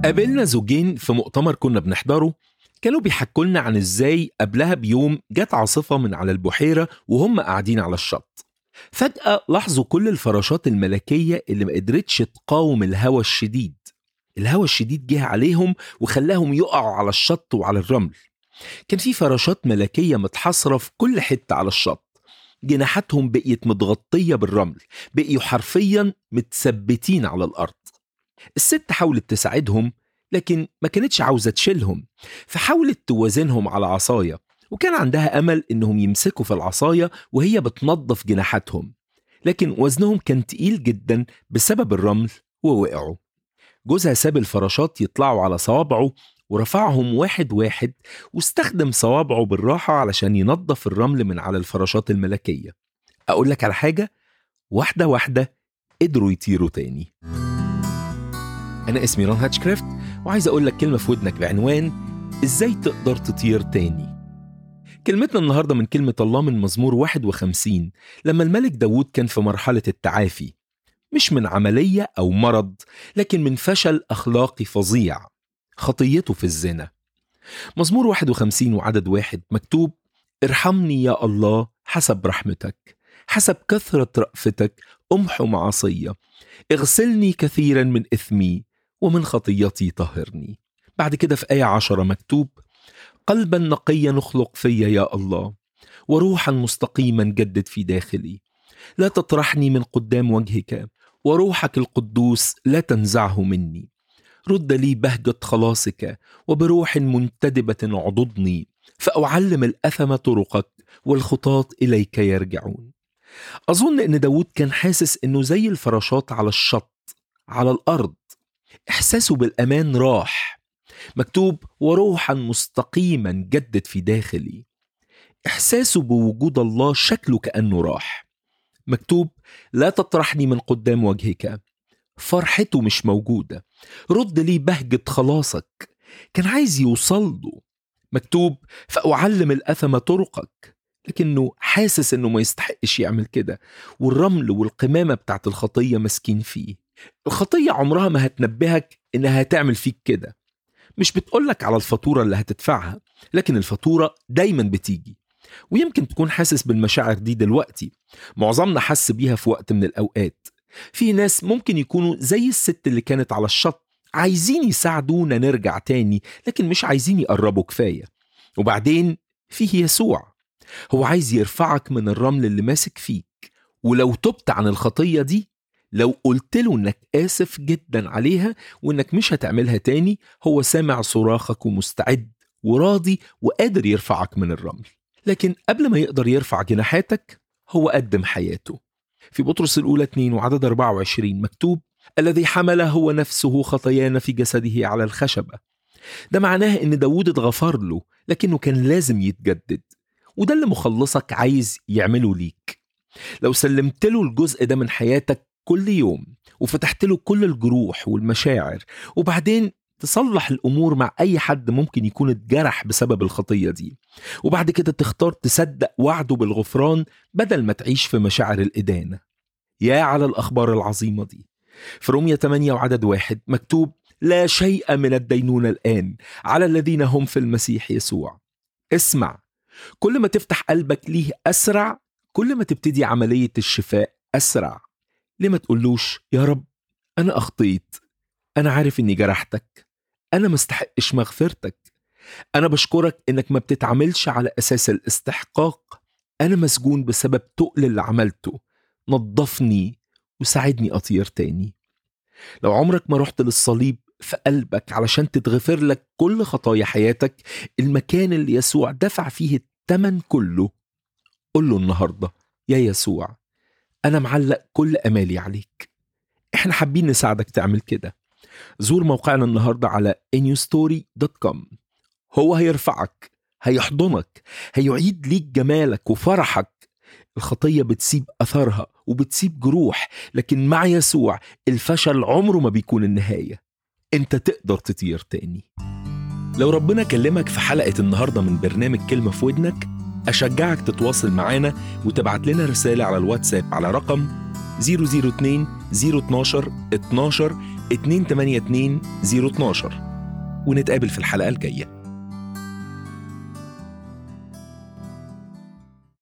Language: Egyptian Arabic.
قابلنا زوجين في مؤتمر كنا بنحضره كانوا بيحكوا لنا عن ازاي قبلها بيوم جت عاصفة من على البحيرة وهم قاعدين على الشط فجأة لاحظوا كل الفراشات الملكية اللي ما قدرتش تقاوم الهواء الشديد الهواء الشديد جه عليهم وخلاهم يقعوا على الشط وعلى الرمل كان في فراشات ملكية متحصرة في كل حتة على الشط جناحاتهم بقيت متغطية بالرمل بقيوا حرفيا متثبتين على الأرض الست حاولت تساعدهم لكن ما كانتش عاوزة تشيلهم فحاولت توازنهم على عصاية وكان عندها أمل إنهم يمسكوا في العصاية وهي بتنظف جناحاتهم لكن وزنهم كان تقيل جدا بسبب الرمل ووقعوا جوزها ساب الفراشات يطلعوا على صوابعه ورفعهم واحد واحد واستخدم صوابعه بالراحة علشان ينظف الرمل من على الفراشات الملكية أقول لك على حاجة واحدة واحدة قدروا يطيروا تاني أنا اسمي ران هاتشكرافت وعايز أقول لك كلمة في ودنك بعنوان إزاي تقدر تطير تاني كلمتنا النهاردة من كلمة الله من مزمور 51 لما الملك داود كان في مرحلة التعافي مش من عملية أو مرض لكن من فشل أخلاقي فظيع خطيته في الزنا مزمور 51 وعدد واحد مكتوب ارحمني يا الله حسب رحمتك حسب كثرة رأفتك أمحو معصية اغسلني كثيرا من إثمي ومن خطيتي طهرني بعد كده في آية عشرة مكتوب قلبا نقيا نخلق فيا يا الله وروحا مستقيما جدد في داخلي لا تطرحني من قدام وجهك وروحك القدوس لا تنزعه مني رد لي بهجة خلاصك وبروح منتدبة عضدني فأعلم الأثم طرقك والخطاة إليك يرجعون أظن إن داود كان حاسس إنه زي الفراشات على الشط على الأرض إحساسه بالأمان راح مكتوب وروحا مستقيما جدد في داخلي إحساسه بوجود الله شكله كأنه راح مكتوب لا تطرحني من قدام وجهك فرحته مش موجودة رد لي بهجة خلاصك كان عايز يوصل له مكتوب فأعلم الأثم طرقك لكنه حاسس انه ما يستحقش يعمل كده والرمل والقمامة بتاعت الخطية ماسكين فيه الخطية عمرها ما هتنبهك انها هتعمل فيك كده مش بتقولك على الفاتورة اللي هتدفعها لكن الفاتورة دايما بتيجي ويمكن تكون حاسس بالمشاعر دي دلوقتي معظمنا حس بيها في وقت من الأوقات في ناس ممكن يكونوا زي الست اللي كانت على الشط عايزين يساعدونا نرجع تاني لكن مش عايزين يقربوا كفاية وبعدين فيه يسوع هو عايز يرفعك من الرمل اللي ماسك فيك ولو تبت عن الخطية دي لو قلت له انك اسف جدا عليها وانك مش هتعملها تاني هو سامع صراخك ومستعد وراضي وقادر يرفعك من الرمل لكن قبل ما يقدر يرفع جناحاتك هو قدم حياته في بطرس الأولى 2 وعدد 24 مكتوب الذي حمل هو نفسه خطايانا في جسده على الخشبة ده معناه ان داود اتغفر له لكنه كان لازم يتجدد وده اللي مخلصك عايز يعمله ليك لو سلمت له الجزء ده من حياتك كل يوم وفتحت له كل الجروح والمشاعر وبعدين تصلح الامور مع اي حد ممكن يكون اتجرح بسبب الخطيه دي وبعد كده تختار تصدق وعده بالغفران بدل ما تعيش في مشاعر الادانه يا على الاخبار العظيمه دي في رومية 8 وعدد واحد مكتوب لا شيء من الدينونة الآن على الذين هم في المسيح يسوع اسمع كل ما تفتح قلبك ليه أسرع كل ما تبتدي عملية الشفاء أسرع ليه ما تقولوش يا رب أنا أخطيت أنا عارف إني جرحتك أنا مستحقش مغفرتك أنا بشكرك إنك ما بتتعاملش على أساس الاستحقاق أنا مسجون بسبب تقل اللي عملته نظفني وساعدني أطير تاني لو عمرك ما رحت للصليب في قلبك علشان تتغفر لك كل خطايا حياتك المكان اللي يسوع دفع فيه التمن كله قل له النهاردة يا يسوع أنا معلق كل أمالي عليك إحنا حابين نساعدك تعمل كده زور موقعنا النهاردة على newstory.com هو هيرفعك هيحضنك هيعيد ليك جمالك وفرحك الخطية بتسيب أثرها وبتسيب جروح لكن مع يسوع الفشل عمره ما بيكون النهاية انت تقدر تطير تاني لو ربنا كلمك في حلقة النهاردة من برنامج كلمة في ودنك أشجعك تتواصل معانا وتبعت لنا رسالة على الواتساب على رقم 002 012 12 282 012 ونتقابل في الحلقة الجاية